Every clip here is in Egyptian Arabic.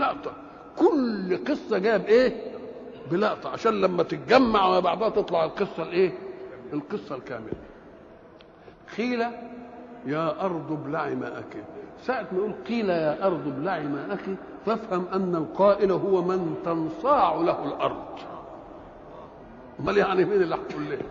بلقطه كل قصه جاب ايه بلقطه عشان لما تتجمع مع بعضها تطلع القصه الايه القصه الكامله قيل يا ارض ابلعي ماءك ساعة ما يقول قيل يا أرض ابلعي ماءك فافهم أن القائل هو من تنصاع له الأرض امال يعني مين اللي هتقول له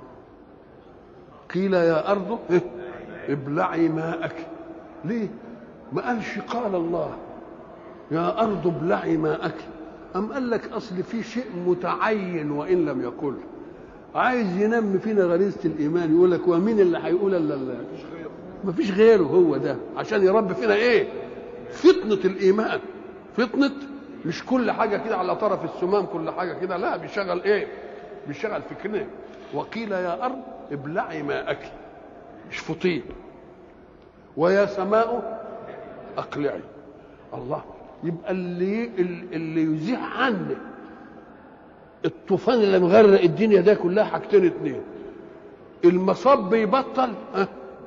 قيل يا ارض إيه؟ ابلعي ماءك ليه ما قالش قال الله يا ارض ابلعي ماءك ام قال لك اصل في شيء متعين وان لم يقل عايز ينمي فينا غريزه الايمان يقول لك ومين اللي هيقول الا الله ما فيش غيره هو ده عشان يربي فينا ايه فطنه الايمان فطنه مش كل حاجه كده على طرف السمام كل حاجه كده لا بيشغل ايه بيشغل فكرنا وقيل يا ارض ابلعي ماءك اشفطيه ويا سماء اقلعي الله يبقى اللي اللي يزيح عنك الطوفان اللي مغرق الدنيا ده كلها حاجتين اتنين المصب يبطل ها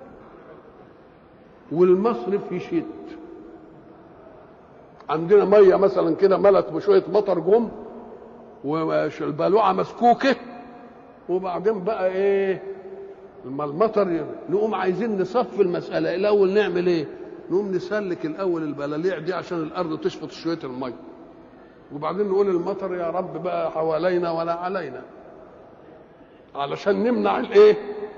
والمصرف يشد عندنا ميه مثلا كده ملت بشويه مطر جم والبلوعه مسكوكه وبعدين بقى ايه لما المطر نقوم عايزين نصفي المساله الاول نعمل ايه نقوم نسلك الاول البلاليع دي عشان الارض تشفط شويه الميه وبعدين نقول المطر يا رب بقى حوالينا ولا علينا علشان نمنع الايه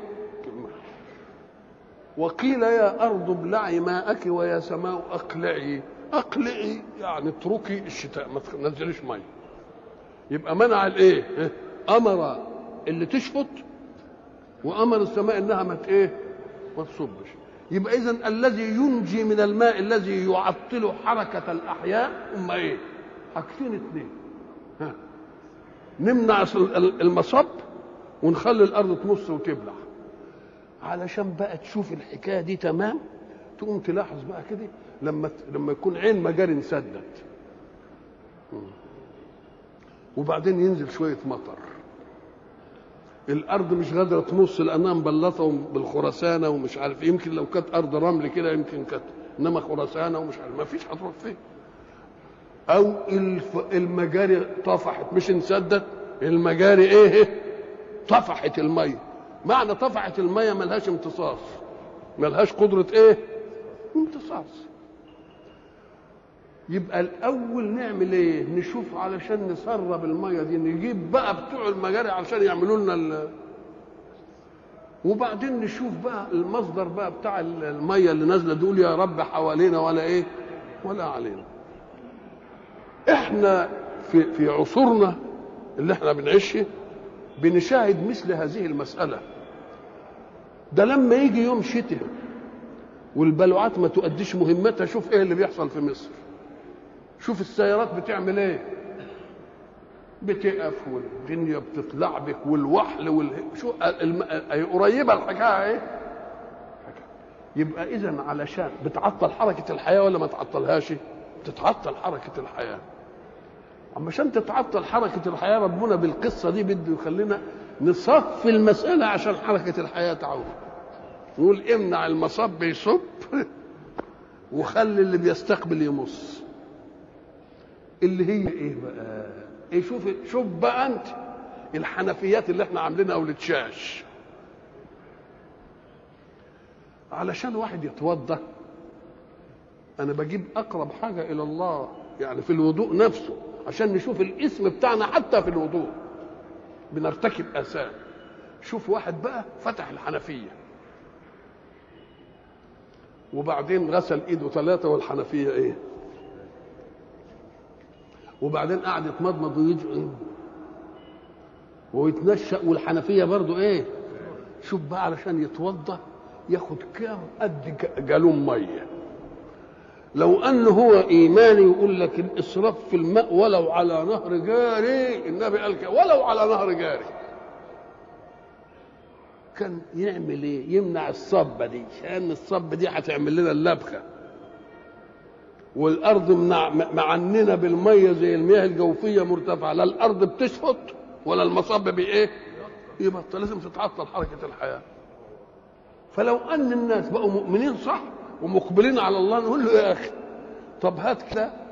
وقيل يا ارض ابلعي ماءك ويا سماء اقلعي اقلعي يعني اتركي الشتاء ما تنزليش ميه يبقى منع الايه امر اللي تشفط وامر السماء انها ما ايه ما تصبش يبقى اذا الذي ينجي من الماء الذي يعطل حركه الاحياء هم ايه حاجتين اثنين ها نمنع المصب ونخلي الارض تمص وتبلع علشان بقى تشوف الحكايه دي تمام تقوم تلاحظ بقى كده لما لما يكون عين مجاري انسدت وبعدين ينزل شويه مطر الارض مش قادره تمص لانها مبلطه بالخرسانه ومش عارف يمكن لو كانت ارض رمل كده يمكن كانت انما خرسانه ومش عارف ما فيش هتروح فين او المجاري طفحت مش انسدت المجاري ايه طفحت الميه معنى طفحت الميه ملهاش امتصاص ملهاش قدره ايه امتصاص يبقى الاول نعمل ايه نشوف علشان نسرب الميه دي نجيب بقى بتوع المجاري علشان يعملوا لنا ال... وبعدين نشوف بقى المصدر بقى بتاع الميه اللي نازله دول يا رب حوالينا ولا ايه ولا علينا احنا في في عصورنا اللي احنا بنعيش بنشاهد مثل هذه المساله ده لما يجي يوم شتاء والبلوعات ما تؤديش مهمتها شوف ايه اللي بيحصل في مصر شوف السيارات بتعمل ايه بتقف والدنيا بتطلع بك والوحل وال شو الم... قريبه الحكايه ايه يبقى اذا علشان بتعطل حركه الحياه ولا ما تعطلهاش تتعطل حركه الحياه اما عشان تتعطل حركه الحياه ربنا بالقصه دي بده يخلينا نصفي المساله عشان حركه الحياه تعود نقول امنع المصب يصب وخلي اللي بيستقبل يمص اللي هي ايه بقى ايه شوف شوف بقى انت الحنفيات اللي احنا عاملينها او التشاش علشان واحد يتوضا انا بجيب اقرب حاجه الى الله يعني في الوضوء نفسه عشان نشوف الاسم بتاعنا حتى في الوضوء بنرتكب اثام شوف واحد بقى فتح الحنفيه وبعدين غسل ايده ثلاثه والحنفيه ايه وبعدين قعد يتمضمض ويجي ويتنشأ والحنفيه برضو ايه شوف بقى علشان يتوضا ياخد كام قد جالون ميه لو انه هو ايماني يقول لك الاسراف في الماء ولو على نهر جاري النبي قال كده ولو على نهر جاري كان يعمل ايه يمنع الصبه دي لان الصبه دي هتعمل لنا اللبخه والارض معننه بالميه زي المياه الجوفيه مرتفعه لا الارض بتشفط ولا المصب بايه يبطل لازم تتعطل حركه الحياه فلو ان الناس بقوا مؤمنين صح ومقبلين على الله نقول له يا اخي طب هات كده